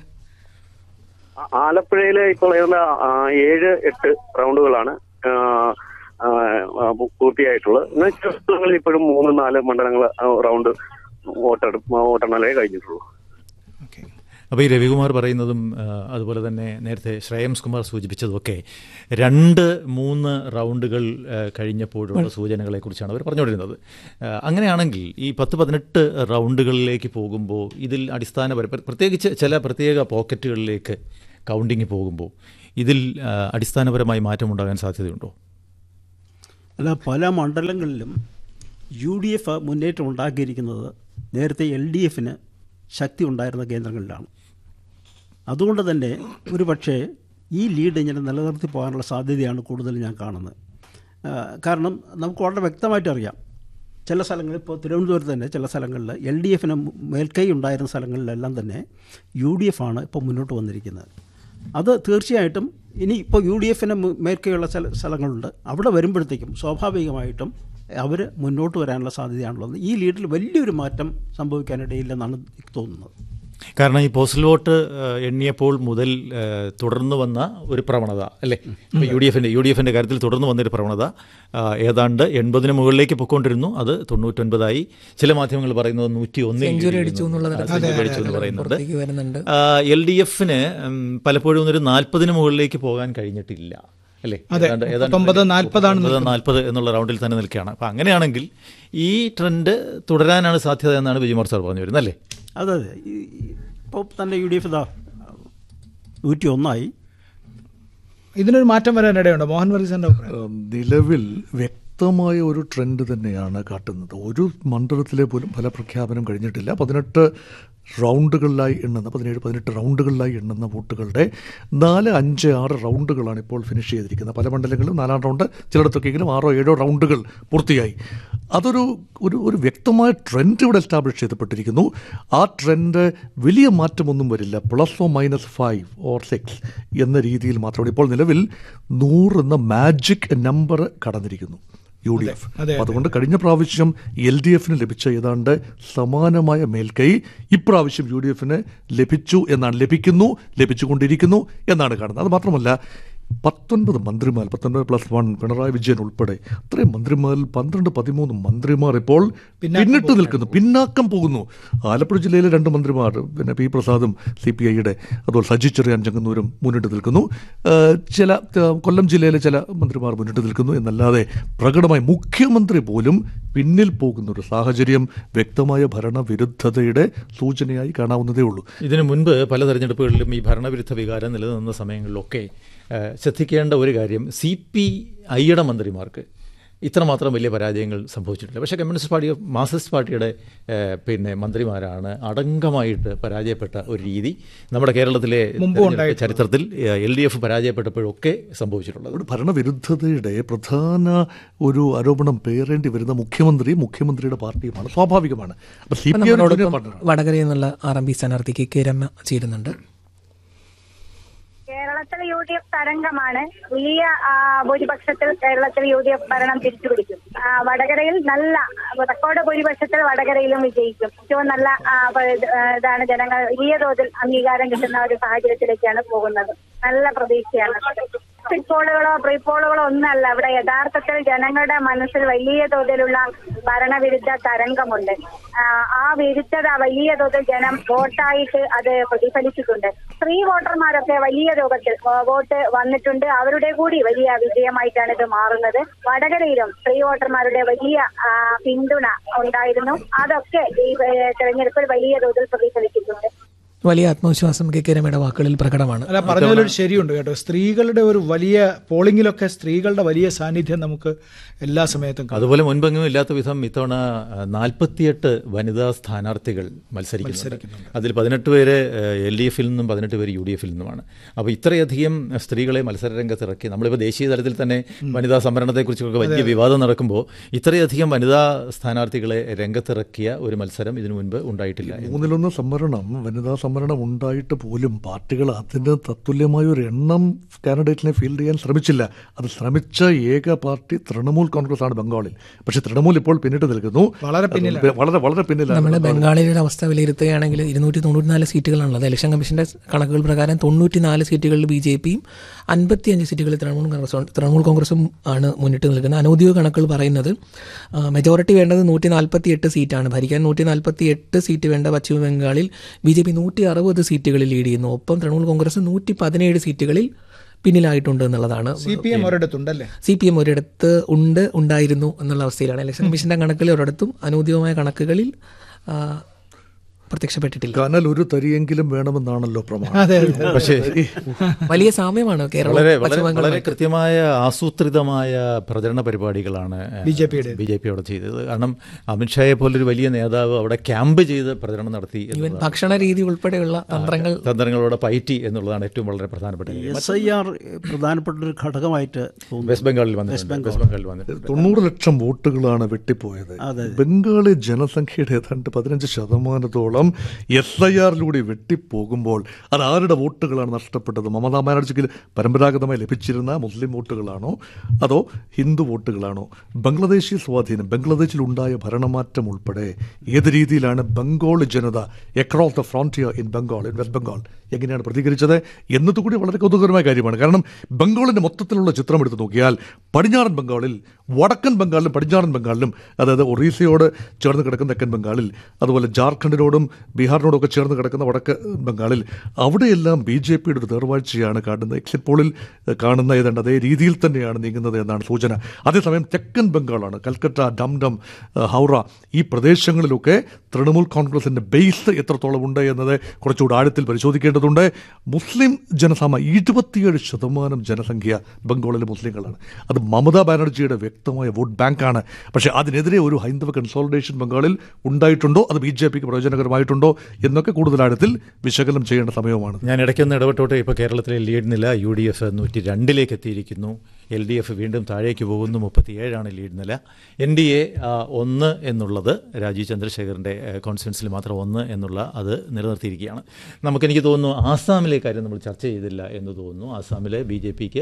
ആ- ആലപ്പുഴയിലെ ഇപ്പോൾ ഏതാണ്ട് ആ, ഏഴ് എട്ട് റൗണ്ടുകളാണ് ആ, ആ, ആ, പൂ- പൂർത്തിയായിട്ടുള്ളത് എന്നാൽ ചില സ്ഥലങ്ങളിൽ ഇപ്പോഴും മൂന്ന് നാല് മണ്ഡലങ്ങൾ റൗണ്ട് വോട്ടെടുപ്പ് വോട്ടെണ്ണലേ കഴിഞ്ഞിട്ടുള്ളൂ അപ്പോൾ ഈ രവികുമാർ പറയുന്നതും ആ, അതുപോലെ തന്നെ നേരത്തെ ശ്രേയംസ് കുമാർ സൂചിപ്പിച്ചതുമൊക്കെ രണ്ട് മൂന്ന് റൗണ്ടുകൾ ആ, കഴിഞ്ഞപ്പോഴുള്ള സൂചനകളെക്കുറിച്ചാണ് അവർ പറഞ്ഞുകൊണ്ടിരുന്നത് ആ, അങ്ങനെയാണെങ്കിൽ ഈ പത്ത് പതിനെട്ട് റൗണ്ടുകളിലേക്ക് പോകുമ്പോൾ ഇതിൽ അടിസ്ഥാനപര പ്ര- പ്രത്യേകിച്ച് ചില പ്രത്യേക പോക്കറ്റുകളിലേക്ക് കൗണ്ടിങ് പോകുമ്പോൾ ഇതിൽ ആ, അടിസ്ഥാനപരമായി മാറ്റമുണ്ടാകാൻ സാധ്യതയുണ്ടോ അല്ല പല മണ്ഡലങ്ങളിലും യു ഡി എഫ് മുന്നേറ്റം ഉണ്ടാക്കിയിരിക്കുന്നത് നേരത്തെ എൽ ഡി എഫിന് ശക്തി ഉണ്ടായിരുന്ന കേന്ദ്രങ്ങളിലാണ് അതുകൊണ്ട് തന്നെ ഒരു പക്ഷേ ഈ ലീഡ് ഇങ്ങനെ നിലനിർത്തി പോകാനുള്ള സാധ്യതയാണ് കൂടുതൽ ഞാൻ കാണുന്നത് ആ, കാരണം നമുക്ക് വളരെ വ്യക്തമായിട്ട് അറിയാം ചില സ്ഥലങ്ങളിൽ ഇപ്പോൾ തിരുവനന്തപുരത്ത് തന്നെ ചില സ്ഥലങ്ങളിൽ എൽ ഡി എഫിന് മേൽക്കൈ ഉണ്ടായിരുന്ന സ്ഥലങ്ങളിലെല്ലാം തന്നെ യു ഡി എഫ് ആണ് ഇപ്പോൾ മുന്നോട്ട് വന്നിരിക്കുന്നത് അത് തീർച്ചയായിട്ടും ഇനി ഇപ്പോൾ യു ഡി എഫിന് മേൽക്കൈയുള്ള ചില സ്ഥലങ്ങളുണ്ട് അവിടെ വരുമ്പോഴത്തേക്കും സ്വാഭാവികമായിട്ടും അവർ മുന്നോട്ട് വരാനുള്ള സാധ്യതയാണുള്ളത് ഈ ലീഡിൽ വലിയൊരു മാറ്റം സംഭവിക്കാനിടയില്ലെന്നാണ് എനിക്ക് തോന്നുന്നത് കാരണം ഈ പോസ്റ്റൽ വോട്ട് ഏഹ്, എണ്ണിയപ്പോൾ മുതൽ ഏഹ്, തുടർന്ന് വന്ന ഒരു പ്രവണത അല്ലേ ഇപ്പോൾ യു ഡി എഫിൻ്റെ യു ഡി എഫിൻ്റെ കാര്യത്തിൽ തുടർന്ന് വന്നൊരു പ്രവണത ആ, ഏതാണ്ട് എൺപതിന് മുകളിലേക്ക് പൊയ്ക്കൊണ്ടിരുന്നു അത് തൊണ്ണൂറ്റൊൻപതായി ചില മാധ്യമങ്ങൾ പറയുന്നത് നൂറ്റി ഒന്നിൽ സെഞ്ചുറി അടിച്ചു എന്നുള്ള തരത്തിൽ സെഞ്ചുറി അടിച്ചു എന്ന് പറയുന്നുണ്ട് പുറത്തേക്ക് വരുന്നുണ്ട് എൽ ഡി എഫിന് പലപ്പോഴും ഒരു നാൽപ്പതിന് മുകളിലേക്ക് പോകാൻ കഴിഞ്ഞിട്ടില്ല അല്ലേ അതെ, മുപ്പത്തൊമ്പത്, നാൽപ്പതാണ് നിൽക്കുന്നത്. നാൽപ്പത് എന്നുള്ള റൗണ്ടിൽ തന്നെ നിൽക്കുകയാണ് അപ്പം അങ്ങനെയാണെങ്കിൽ ഈ ട്രെൻഡ് തുടരാനാണ് സാധ്യത എന്നാണ് വിജയകുമാർ സാർ പറഞ്ഞു വരുന്നത് അല്ലേ അതെ അതെ ഇപ്പോൾ തന്നെ യു ഡി എഫ് ഇതാ നൂറ്റി ഒന്നായി ഇതിനൊരു മാറ്റം വരാനിടയുണ്ടോ മോഹൻ വർഗീസിന്റെ അഭിപ്രായം ഏഹ് നിലവിൽ വ്യക്തമായ ഒരു ട്രെൻഡ് തന്നെയാണ് കാട്ടുന്നത് ഒരു മണ്ഡലത്തിലെ പോലും ഫലപ്രഖ്യാപനം കഴിഞ്ഞിട്ടില്ല പതിനെട്ട് റൗണ്ടുകളിലായി എണ്ണുന്ന പതിനേഴ് പതിനെട്ട് റൗണ്ടുകളിലായി എണ്ണുന്ന വോട്ടുകളുടെ നാല് അഞ്ച് ആറ് റൗണ്ടുകളാണ് ഇപ്പോൾ ഫിനിഷ് ചെയ്തിരിക്കുന്നത് പല മണ്ഡലങ്ങളിലും നാലാം റൗണ്ട് ചിലയിടത്തൊക്കെയെങ്കിലും ആറോ ഏഴോ റൗണ്ടുകൾ പൂർത്തിയായി അതൊരു ഒരു ഒരു വ്യക്തമായ ട്രെൻഡ് ഇവിടെ എസ്റ്റാബ്ലിഷ് ചെയ്യപ്പെട്ടിരിക്കുന്നു ആ ട്രെൻഡ് വലിയ മാറ്റമൊന്നും വരില്ല plus or minus five or six എന്ന രീതിയിൽ മാത്രമാണ് ഇപ്പോൾ നിലവിൽ നൂറ് എന്ന മാജിക് നമ്പർ കടന്നിരിക്കുന്നു യു ഡി എഫ് അതെ, അതുകൊണ്ട് കഴിഞ്ഞ പ്രാവശ്യം എൽ ഡി എഫിന് ലഭിച്ച ഏതാണ്ട് സമാനമായ മേൽക്കൈ ഇപ്രാവശ്യം യു ഡി എഫിന് ലഭിച്ചു എന്നാണ് ലഭിക്കുന്നു ലഭിച്ചുകൊണ്ടിരിക്കുന്നു എന്നാണ് കാണുന്നത് അത് മാത്രമല്ല പത്തൊൻപത് മന്ത്രിമാർ പത്തൊൻപത് പ്ലസ് വൺ പിണറായി വിജയൻ ഉൾപ്പെടെ അത്രയും മന്ത്രിമാരിൽ പന്ത്രണ്ട് പതിമൂന്ന് മന്ത്രിമാർ ഇപ്പോൾ പിന്നിട്ട് നിൽക്കുന്നു പിന്നാക്കം പോകുന്നു ആലപ്പുഴ ജില്ലയിലെ രണ്ട് മന്ത്രിമാർ പിന്നെ പി പ്രസാദും സി പി ഐയുടെ അതുപോലെ സജി ചെറിയാൻ ചെങ്ങന്നൂരും മുന്നിട്ട് നിൽക്കുന്നു ഏഹ് ചില ഏഹ് കൊല്ലം ജില്ലയിലെ ചില മന്ത്രിമാർ മുന്നിട്ട് നിൽക്കുന്നു എന്നല്ലാതെ പ്രകടമായി മുഖ്യമന്ത്രി പോലും പിന്നിൽ പോകുന്ന ഒരു സാഹചര്യം വ്യക്തമായ ഭരണവിരുദ്ധതയുടെ സൂചനയായി കാണാവുന്നതേ ഉള്ളൂ ഇതിനു മുൻപ് പല തെരഞ്ഞെടുപ്പുകളിലും ഈ ഭരണവിരുദ്ധ വികാരം നിലനിന്ന സമയങ്ങളിലൊക്കെ ഏഹ്, ശ്രദ്ധിക്കേണ്ട ഒരു കാര്യം സി പി ഐയുടെ മന്ത്രിമാർക്ക് ഇത്രമാത്രം വലിയ പരാജയങ്ങൾ സംഭവിച്ചിട്ടില്ല പക്ഷേ കമ്മ്യൂണിസ്റ്റ് പാർട്ടി മാർക്സിസ്റ്റ് പാർട്ടിയുടെ ഏഹ്, പിന്നെ മന്ത്രിമാരാണ് അടങ്കമായിട്ട് പരാജയപ്പെട്ട ഒരു രീതി നമ്മുടെ കേരളത്തിലെ മുമ്പും തെരഞ്ഞെടുപ്പ് ചരിത്രത്തിൽ എൽ ഡി എഫ് പരാജയപ്പെട്ടപ്പോഴൊക്കെ സംഭവിച്ചിട്ടുള്ളത് ഇവിടെ ഭരണവിരുദ്ധതയുടെ പ്രധാന ഒരു ആരോപണം പേരേണ്ടി വരുന്ന മുഖ്യമന്ത്രി മുഖ്യമന്ത്രിയുടെ പാർട്ടിയുമാണ് സ്വാഭാവികമാണ് അപ്പൊ സി ഇപ്പം പി നമ്മളോടൊപ്പം വടകരയിൽ നിന്നുള്ള ആർ എം പി സ്ഥാനാർത്ഥി കെ കെ രമ ചേരുന്നുണ്ട് കേരളത്തിൽ യു ഡി എഫ് തരംഗമാണ് വലിയ ആ, ഭൂരിപക്ഷത്തിൽ കേരളത്തിൽ യു ഡി എഫ് ഭരണം തിരിച്ചുപിടിക്കും ആ, വടകരയിൽ നല്ല റെക്കോർഡ് ഭൂരിപക്ഷത്തിൽ വടകരയിലും വിജയിക്കും ഏറ്റവും നല്ല ആ, പ- ഇത്, ആ, ഇതാണ് ജനങ്ങൾ വലിയ തോതിൽ അംഗീകാരം കിട്ടുന്ന ഒരു സാഹചര്യത്തിലേക്കാണ് പോകുന്നത് നല്ല പ്രതീക്ഷയാണ് എക്സിറ്റ് പോളുകളോ പ്രീ പോളുകളോ ഒന്നല്ല ഇവിടെ യഥാർത്ഥത്തിൽ ജനങ്ങളുടെ മനസ്സിൽ വലിയ തോതിലുള്ള ഭരണവിരുദ്ധ തരംഗമുണ്ട് ആ, ആ വിരുദ്ധത വലിയ തോതിൽ ജനം വോട്ടായിട്ട് അത് പ്രതിഫലിച്ചിട്ടുണ്ട് സ്ത്രീ വോട്ടർമാരൊക്കെ വലിയ രൂപത്തിൽ ആ, വോട്ട് വന്നിട്ടുണ്ട് അവരുടെ കൂടി വലിയ വിജയമായിട്ടാണ് ഇത് മാറുന്നത് വടകരയിലും സ്ത്രീ വോട്ടർമാരുടെ വലിയ ആ, പിന്തുണ ഉണ്ടായിരുന്നു അതൊക്കെ ഈ ഏ, തെരഞ്ഞെടുപ്പിൽ വലിയ തോതിൽ പ്രതിഫലിച്ചിട്ടുണ്ട് വലിയ ആത്മവിശ്വാസം കെ കെ രമയുടെ വാക്കുകളിൽ പ്രകടമാണ് അല്ല പറഞ്ഞതിലൊരു ശരിയുണ്ട് കേട്ടോ സ്ത്രീകളുടെ ഒരു വലിയ പോളിംഗിലൊക്കെ സ്ത്രീകളുടെ വലിയ സാന്നിധ്യം നമുക്ക് എല്ലാ സമയത്തും കാണാം. അതുപോലെ മുൻപെങ്ങും ഇല്ലാത്ത വിധം ഇത്തവണ നാൽപ്പത്തിയെട്ട് വനിതാ സ്ഥാനാർത്ഥികൾ മത്സരിക്കുന്നുണ്ട് അതിൽ പതിനെട്ട് പേര് എൽ ഡി എഫിൽ നിന്നും പതിനെട്ട് പേര് യു ഡി എഫിൽ നിന്നുമാണ് അപ്പോൾ ഇത്രയധികം സ്ത്രീകളെ മത്സര രംഗത്ത് ഇറക്കി നമ്മളിപ്പോൾ ദേശീയ തലത്തിൽ തന്നെ വനിതാ സംവരണത്തെക്കുറിച്ചൊക്കെ വലിയ വിവാദം നടക്കുമ്പോൾ ഇത്രയധികം വനിതാ സ്ഥാനാർത്ഥികളെ രംഗത്തിറക്കിയ ഒരു മത്സരം ഇതിനു മുൻപ് ഉണ്ടായിട്ടില്ല മൂന്നിലൊന്ന് സംവരണം വനിതാ സംവരണം ഉണ്ടായിട്ട് പോലും പാർട്ടികൾ അതിന് തത്തുല്യമായ ഒരു എണ്ണം കാൻഡിഡേറ്റിനെ ഫീൽഡ് ചെയ്യാൻ ശ്രമിച്ചില്ല അത് ശ്രമിച്ച ഏക പാർട്ടി തൃണമൂൽ കോൺഗ്രസ് ആണ് ബംഗാളിൽ പക്ഷേ തൃണമൂൽ ഇപ്പോൾ പിന്നിട്ട് നിൽക്കുന്നു വളരെ അത് വളരെ വളരെ പിന്നിലാണ് നമ്മൾ ബംഗാളിലെ അവസ്ഥ വിലയിരുത്തുകയാണെങ്കിൽ ഇരുന്നൂറ്റി തൊണ്ണൂറ്റിനാല് സീറ്റുകളാണുള്ളത് ഇലക്ഷൻ കമ്മീഷന്റെ കണക്കുകൾ പ്രകാരം തൊണ്ണൂറ്റിനാല് സീറ്റുകളിൽ ബി ജെ പിയും അൻപത്തിയഞ്ച് സീറ്റുകളിൽ തൃണമൂൽ കോൺഗ്രസും തൃണമൂൽ കോൺഗ്രസും ആണ് മുന്നിട്ട് നിൽക്കുന്നത് അനൗദ്യോഗിക കണക്കുകൾ പറയുന്നത് മെജോറിറ്റി വേണ്ടത് നൂറ്റി നാൽപ്പത്തി എട്ട് സീറ്റാണ് ഭരിക്കാൻ നൂറ്റി നാൽപ്പത്തി എട്ട് സീറ്റ് വേണ്ട പശ്ചിമ ബംഗാളിൽ ബി ജെ പി നൂറ്റി അറുപത് സീറ്റുകളിൽ ലീഡ് ചെയ്യുന്നു ഒപ്പം തൃണമൂൽ കോൺഗ്രസ് നൂറ്റി പതിനേഴ് സീറ്റുകളിൽ പിന്നിലായിട്ടുണ്ട് എന്നുള്ളതാണ് സി പി എം ഒരിടത്തുണ്ടല്ലേ സി പി എം ഒരിടത്ത് ഉണ്ട് ഉണ്ടായിരുന്നു എന്നുള്ള അവസ്ഥയിലാണ് ഇലക്ഷൻ കമ്മീഷന്റെ കണക്കിൽ ഒരിടത്തും അനൗദ്യോഗികമായ കണക്കുകളിൽ ആ, പ്രത്യക്ഷപ്പെട്ടിട്ടില്ല കനൽ ഒരു തരിയെങ്കിലും വേണമെന്നാണല്ലോ പ്രമാണം അതെ, അതെ. പക്ഷേ വലിയ സാമ്യമാണ് കേരളം വളരെ വളരെ പശ്ചിമ ബംഗാളുമായി. വളരെ കൃത്യമായ ആസൂത്രിതമായ പ്രചരണ പരിപാടികളാണ് BJP-യുടെ. ബി ജെ പി അവിടെ ചെയ്തത് കാരണം അമിത്ഷായെ പോലൊരു വലിയ നേതാവ് അവിടെ ക്യാമ്പ് ചെയ്ത് പ്രചരണം നടത്തി ഈവൻ എന്നുള്ളതാണ്. ഭക്ഷണ രീതി ഉൾപ്പെടെയുള്ള തന്ത്രങ്ങൾ തന്ത്രങ്ങളോടെ പയറ്റി എന്നുള്ളതാണ് ഏറ്റവും വളരെ പ്രധാനപ്പെട്ട കാര്യം എസ് ഐ ആർ പ്രധാനപ്പെട്ട ഒരു ഘടകമായിട്ട് തോന്നുന്നു വെസ്റ്റ് ബംഗാളിൽ വെസ്റ്റ് വന്നിട്ടുണ്ട് ബംഗാൾ വെസ്റ്റ് ബംഗാളിൽ വന്നിട്ടുണ്ട് തൊണ്ണൂറ് ലക്ഷം വോട്ടുകളാണ് വെട്ടിപ്പോയത് അതെ. ബംഗാളി ജനസംഖ്യയുടെ ഏതാണ്ട് പതിനഞ്ച് ശതമാനത്തോളം എസ് ഐ ആറിലൂടെ വെട്ടിപ്പോകുമ്പോൾ അത് ആരുടെ വോട്ടുകളാണ് നഷ്ടപ്പെട്ടത് മമതാ ബാനർജിക്ക് പരമ്പരാഗതമായി ലഭിച്ചിരുന്ന മുസ്ലിം വോട്ടുകളാണോ അതോ ഹിന്ദു വോട്ടുകളാണോ ബംഗ്ലാദേശി സ്വാധീനം ബംഗ്ലാദേശിൽ ഉണ്ടായ ഭരണമാറ്റം ഉൾപ്പെടെ ഏത് രീതിയിലാണ് ബംഗാൾ ജനത across the frontier in Bengal in West Bengal എങ്ങനെയാണ് പ്രതികരിച്ചത് എന്നതുകൂടി വളരെ കൗതുകകരമായ കാര്യമാണ് കാരണം ബംഗാളിന്റെ മൊത്തത്തിലുള്ള ചിത്രം എടുത്ത് നോക്കിയാൽ പടിഞ്ഞാറൻ ബംഗാളിൽ വടക്കൻ ബംഗാളിലും പടിഞ്ഞാറൻ ബംഗാളിലും അതായത് ഒറീസയോട് ചേർന്ന് കിടക്കുന്ന തെക്കൻ ബംഗാളിൽ അതുപോലെ ജാർഖണ്ഡിനോടും ബീഹാറിനോടും ഒക്കെ ചേർന്ന് കിടക്കുന്ന വടക്ക് ബംഗാളിൽ അവിടെയെല്ലാം ബി ജെ പിയുടെ ഒരു നേർവാഴ്ചയാണ് കാണുന്നത് എക്സിറ്റ് പോളിൽ കാണുന്ന ഏതാണ്ട് അതേ രീതിയിൽ തന്നെയാണ് നീങ്ങുന്നത് എന്നാണ് സൂചന അതേസമയം തെക്കൻ ബംഗാളാണ് കൽക്കട്ട ഡംഡം ഹൗറ ഈ പ്രദേശങ്ങളിലൊക്കെ തൃണമൂൽ കോൺഗ്രസിന്റെ ബേസ് എത്രത്തോളം ഉണ്ട് എന്നത് കുറച്ചുകൂടി ആഴത്തിൽ പരിശോധിക്കേണ്ടതുണ്ട് മുസ്ലിം ജനസമ ഇരുപത്തിയേഴ് ശതമാനം ജനസംഖ്യ ബംഗാളിലെ മുസ്ലിങ്ങളാണ് അത് മമതാ ബാനർജിയുടെ വ്യക്തമായ വോട്ട് ബാങ്കാണ് പക്ഷേ അതിനെതിരെ ഒരു ഹൈന്ദവ കൺസോളിഡേഷൻ ബംഗാളിൽ ഉണ്ടായിട്ടുണ്ടോ അത് ബി ജെ പിക്ക് പ്രയോജനകരമായിട്ടുണ്ടോ എന്നൊക്കെ കൂടുതൽ ആഴത്തിൽ വിശകലനം ചെയ്യേണ്ട സമയവുമാണ് ഞാൻ ഇടയ്ക്കൊന്ന് ഇടപെട്ടോട്ടെ ഇപ്പോൾ കേരളത്തിലെ ലീഡ് നില യു ഡി എഫ് നൂറ്റി രണ്ടിലേക്ക് എത്തിയിരിക്കുന്നു എൽ ഡി എഫ് വീണ്ടും താഴേക്ക് പോകുന്നു മുപ്പത്തിയേഴാണ് ലീഡ് നില എൻ ഡി എ ഒന്ന് എന്നുള്ളത് രാജീവ് ചന്ദ്രശേഖറിൻ്റെ കോൺസ്റ്റിറ്റ്യൻസിൽ മാത്രം ഒന്ന് എന്നുള്ള അത് നിലനിർത്തിയിരിക്കുകയാണ് നമുക്കെനിക്ക് തോന്നുന്നു ആസാമിലെ കാര്യം നമ്മൾ ചർച്ച ചെയ്തില്ല എന്ന് തോന്നുന്നു ആസാമിലെ ബി ജെ പിക്ക്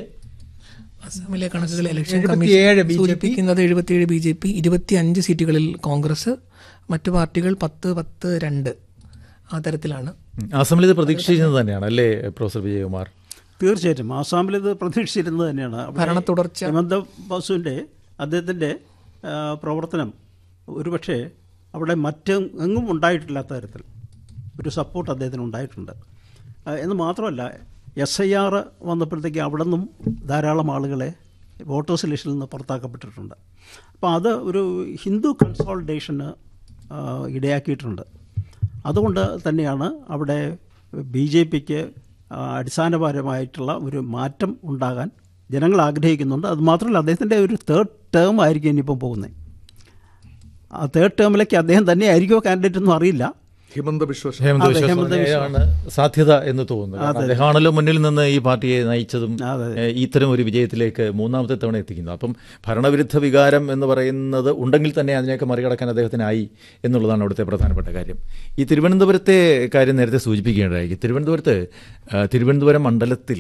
അസമിലെ കണക്കുകൾ ഇലക്ഷൻ 77 കമ്മീഷൻ BJP. സൂചിപ്പിക്കുന്നത് എഴുപത്തിയേഴ് ബി ജെ പി ഇരുപത്തി അഞ്ച് സീറ്റുകളിൽ കോൺഗ്രസ് മറ്റു പാർട്ടികൾ പത്ത് പത്ത് രണ്ട് ആ തരത്തിലാണ് ആസാമിൽ ഇത് പ്രതീക്ഷിക്കുന്നത് തന്നെയാണ് അല്ലേ പ്രൊഫസർ വിജയകുമാർ തീർച്ചയായിട്ടും ആസാമിൽ ഇത് പ്രതീക്ഷിച്ചിരുന്നത് തന്നെയാണ് അവിടെ ഭരണ തുടർച്ച. ഹെമന്ത ബാസുവിൻ്റെ അദ്ദേഹത്തിൻ്റെ ആ, പ്രവർത്തനം ഒരുപക്ഷെ അവിടെ മറ്റും എങ്ങും ഉണ്ടായിട്ടില്ലാത്ത തരത്തിൽ ഒരു സപ്പോർട്ട് അദ്ദേഹത്തിന് ഉണ്ടായിട്ടുണ്ട് ആ, എന്ന് മാത്രമല്ല എസ് ഐ ആർ വന്നപ്പോഴത്തേക്ക് അവിടെ നിന്നും ധാരാളം ആളുകളെ വോട്ടേഴ്സ് ലിസ്റ്റിൽ നിന്ന് പുറത്താക്കപ്പെട്ടിട്ടുണ്ട് അപ്പോൾ അത് ഒരു ഹിന്ദു കൺസോൾട്ടേഷന് ഇടയാക്കിയിട്ടുണ്ട് അതുകൊണ്ട് തന്നെയാണ് അവിടെ ബി ജെ പിക്ക് അടിസ്ഥാനപരമായിട്ടുള്ള ഒരു മാറ്റം ഉണ്ടാകാൻ ജനങ്ങൾ ആഗ്രഹിക്കുന്നുണ്ട് അത് മാത്രമല്ല അദ്ദേഹത്തിൻ്റെ ഒരു തേർഡ് ടേം ആയിരിക്കും ഇനിയിപ്പം പോകുന്നത് ആ തേർഡ് ടേമിലേക്ക് അദ്ദേഹം തന്നെ ആയിരിക്കുമോ കാൻഡിഡേറ്റ് ഒന്നും അറിയില്ല ഹിമന്ത ബിശ്വ ഹേമന്ത് അതെ, വിശ്വ ഹേമന്ത് വിശ്വ. ആണ് സാധ്യത എന്ന് തോന്നുന്നു കാരണം അദ്ദേഹമാണല്ലോ മുന്നിൽ നിന്ന് ഈ പാർട്ടിയെ നയിച്ചതും ഏഹ്, ഇത്തരം ഒരു വിജയത്തിലേക്ക് മൂന്നാമത്തെ തവണ എത്തിക്കുന്നു അപ്പം ഭരണവിരുദ്ധ വികാരം എന്ന് പറയുന്നത് ഉണ്ടെങ്കിൽ തന്നെ അതിനെയൊക്കെ മറികടക്കാൻ അദ്ദേഹത്തിനായി എന്നുള്ളതാണ് അവിടുത്തെ പ്രധാനപ്പെട്ട കാര്യം ഈ തിരുവനന്തപുരത്തെ കാര്യം നേരത്തെ സൂചിപ്പിക്കേണ്ടതായി തിരുവനന്തപുരത്ത് ആ, തിരുവനന്തപുരം മണ്ഡലത്തിൽ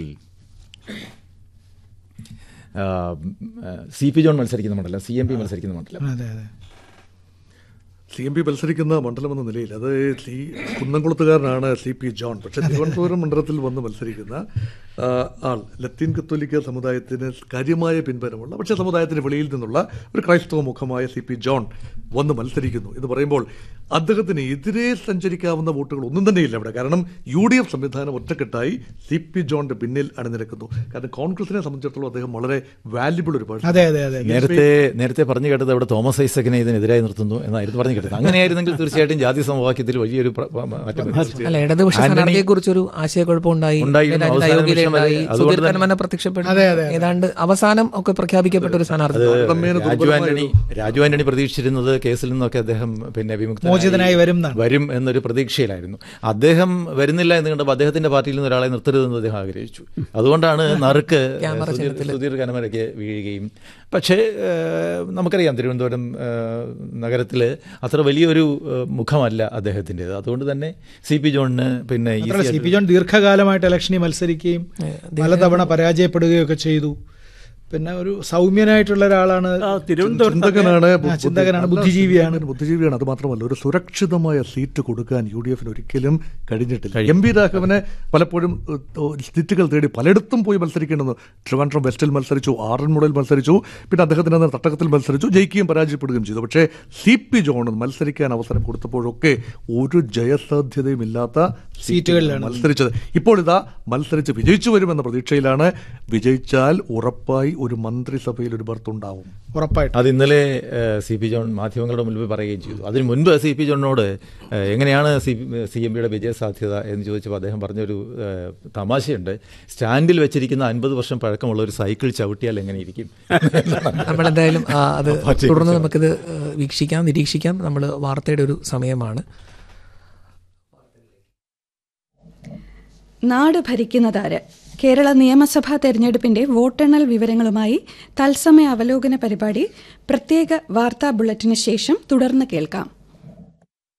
സി പി ജോൺ മത്സരിക്കുന്ന മണ്ഡലം സി എം പി മത്സരിക്കുന്ന മണ്ഡലം അതെ അതെ സി എം പി മത്സരിക്കുന്ന മണ്ഡലം എന്ന നിലയിൽ അത് സി കുന്നംകുളത്തുകാരനാണ് സി പി ജോൺ പക്ഷേ തിരുവനന്തപുരം മണ്ഡലത്തിൽ വന്ന് മത്സരിക്കുന്ന ആ, ആൾ ലത്തീൻ കത്തോലിക്ക സമുദായത്തിന് കാര്യമായ പിൻബലമുള്ള പക്ഷേ സമുദായത്തിന് വെളിയിൽ നിന്നുള്ള ഒരു ക്രൈസ്തവ മുഖമായ സി പി ജോൺ വന്ന് മത്സരിക്കുന്നു എന്ന് പറയുമ്പോൾ അദ്ദേഹത്തിന് എതിരെ സഞ്ചരിക്കാവുന്ന വോട്ടുകൾ ഒന്നും തന്നെയില്ല അവിടെ കാരണം യു ഡി എഫ് സംവിധാനം ഒറ്റക്കെട്ടായി സി പി ജോണിന്റെ പിന്നിൽ അണിനിരക്കുന്നു കാരണം കോൺഗ്രസിനെ സംബന്ധിച്ചിടത്തോളം അദ്ദേഹം വളരെ വാല്യുബിൾ ഒരു person. അതെ അതെ അതെ നേരത്തെ നേരത്തെ പറഞ്ഞു കേട്ടത് അവിടെ തോമസ് ഐസക്കിനെ ഇതിനെതിരായി നിർത്തുന്നു എന്നായിരുന്നു പറഞ്ഞു കേട്ടത് അങ്ങനെയായിരുന്നെങ്കിൽ തീർച്ചയായിട്ടും ജാതി സമവാക്യത്തിൽ വലിയൊരു പ്ര- പ- മാറ്റം വരും. അല്ല ഇടതുപക്ഷ ആന്റണി സ്ഥാനാർത്ഥിയെ കുറിച്ചൊരു ആശയക്കുഴപ്പമുണ്ടായി ഉണ്ടായിരുന്നു. ഏതാണ്ട് അവസാന അയോഗ്യതയുണ്ടായി നിമിഷം വരെ അതുകൊണ്ട് സുധീർ തന്നെ- കന്മന പ്രത്യക്ഷപ്പെട്ടു അതെ, അതെ, ഏതാണ്ട് അവസാനം ഒക്കെ പ്രഖ്യാപിക്കപ്പെട്ട ഒരു സ്ഥാനാർത്ഥി അത് താരതമ്യേന രാജു ദുർബലമായ ആന്റണി രാജു ആന്റണി പ്രതീക്ഷിച്ചിരുന്നത് കേസിൽ നിന്നൊക്കെ അദ്ദേഹം പിന്നെ വിമുക്തനായി മോചിതനായി വരും എന്നാണ്. വരും എന്നൊരു പ്രതീക്ഷയിലായിരുന്നു അദ്ദേഹം വരുന്നില്ല എന്ന് കണ്ടപ്പോൾ അദ്ദേഹത്തിന്റെ പാർട്ടിയിൽ നിന്ന് ഒരാളെ നിർത്തരുതെന്ന് അദ്ദേഹം ആഗ്രഹിച്ചു അതുകൊണ്ടാണ് നറുക്ക് ക്യാമറ സുധീർ ചിഹ്നത്തിൽ. സുധീർ കനമരയ്ക്ക് വീഴുകയും പക്ഷേ ഏഹ്, നമുക്കറിയാം തിരുവനന്തപുരം നഗരത്തിൽ അത്ര വലിയൊരു ഏഹ്, മുഖമല്ല അദ്ദേഹത്തിൻ്റെത് അതുകൊണ്ട് തന്നെ സി പി ജോണിന് പിന്നെ easy മാത്രമല്ല സി ആയിട്ട് പി ജോൺ ദീർഘകാലമായിട്ട് ഇലക്ഷനിൽ മത്സരിക്കുകയും പലതവണ പരാജയപ്പെടുകയൊക്കെ ചെയ്തു പിന്നെ ഒരു സൗമ്യനായിട്ടുള്ള ഒരാളാണ് ചിന്തകനാണ് ആ, ചിന്തകനാണ് ബുദ്ധിജീവിയാണ് ബുദ്ധിജീവിയാണ് അത് മാത്രമല്ല ഒരു സുരക്ഷിതമായ സീറ്റ് കൊടുക്കാൻ യു ഡി എഫിന് ഒരിക്കലും കഴിഞ്ഞിട്ടില്ല എം പി രാഘവന് പലപ്പോഴും ഏഹ്, ഏഹ്, സീറ്റുകൾ തേടി പലയിടത്തും പോയി മത്സരിക്കേണ്ടത് ട്രിവാൻഡ്രം വെസ്റ്റിൽ മത്സരിച്ചു ആറന്മുളയിൽ മത്സരിച്ചു പിന്നെ അദ്ദേഹത്തിന് അന്ന് തട്ടകത്തിൽ മത്സരിച്ചു ജയിക്കുകയും പരാജയപ്പെടുകയും ചെയ്തു പക്ഷേ സി പി ജോൺ മത്സരിക്കാൻ അവസരം കൊടുത്തപ്പോഴൊക്കെ ഒരു ജയസാധ്യതയും ഇല്ലാത്ത സീറ്റുകളിലാണ് മത്സരിച്ചത് ഇപ്പോൾ ഇതാ മത്സരിച്ച് വിജയിച്ചു വരുമെന്ന പ്രതീക്ഷയിലാണ് വിജയിച്ചാൽ ഉറപ്പായി ഒരു മന്ത്രിസഭയിൽ ഒരു ബർത്ത് ഉണ്ടാവും ഉറപ്പായിട്ടും അത് ഇന്നലെ സി പി ജോൺ മാധ്യമങ്ങളുടെ മുൻപിൽ പറയുകയും ചെയ്തു അതിന് മുൻപ് സി പി ജോണിനോട് ഏഹ്, എങ്ങനെയാണ് സി സി എം പിയുടെ വിജയസാധ്യത എന്ന് ചോദിച്ചപ്പോൾ അദ്ദേഹം പറഞ്ഞൊരു ഏഹ്, തമാശയുണ്ട് സ്റ്റാൻഡിൽ വെച്ചിരിക്കുന്ന അൻപത് വർഷം പഴക്കമുള്ള ഒരു സൈക്കിൾ ചവിട്ടിയാൽ എങ്ങനെ ഇരിക്കും നമ്മളെന്തായാലും ആ, അത് പാർട്ടിയെ തുടർന്ന് കുറിച്ച് നമുക്കിത് ഏഹ്, വീക്ഷിക്കാം നിരീക്ഷിക്കാം നമ്മൾ വാർത്തയുടെ ഒരു സമയമാണ് നാട് ഭരിക്കുന്നതാര് കേരള നിയമസഭാ തെരഞ്ഞെടുപ്പിന്റെ വോട്ടെണ്ണൽ വിവരങ്ങളുമായി തത്സമയ അവലോകന പരിപാടി പ്രത്യേക വാർത്താ ബുള്ളറ്റിന് ശേഷം തുടർന്ന് കേൾക്കാം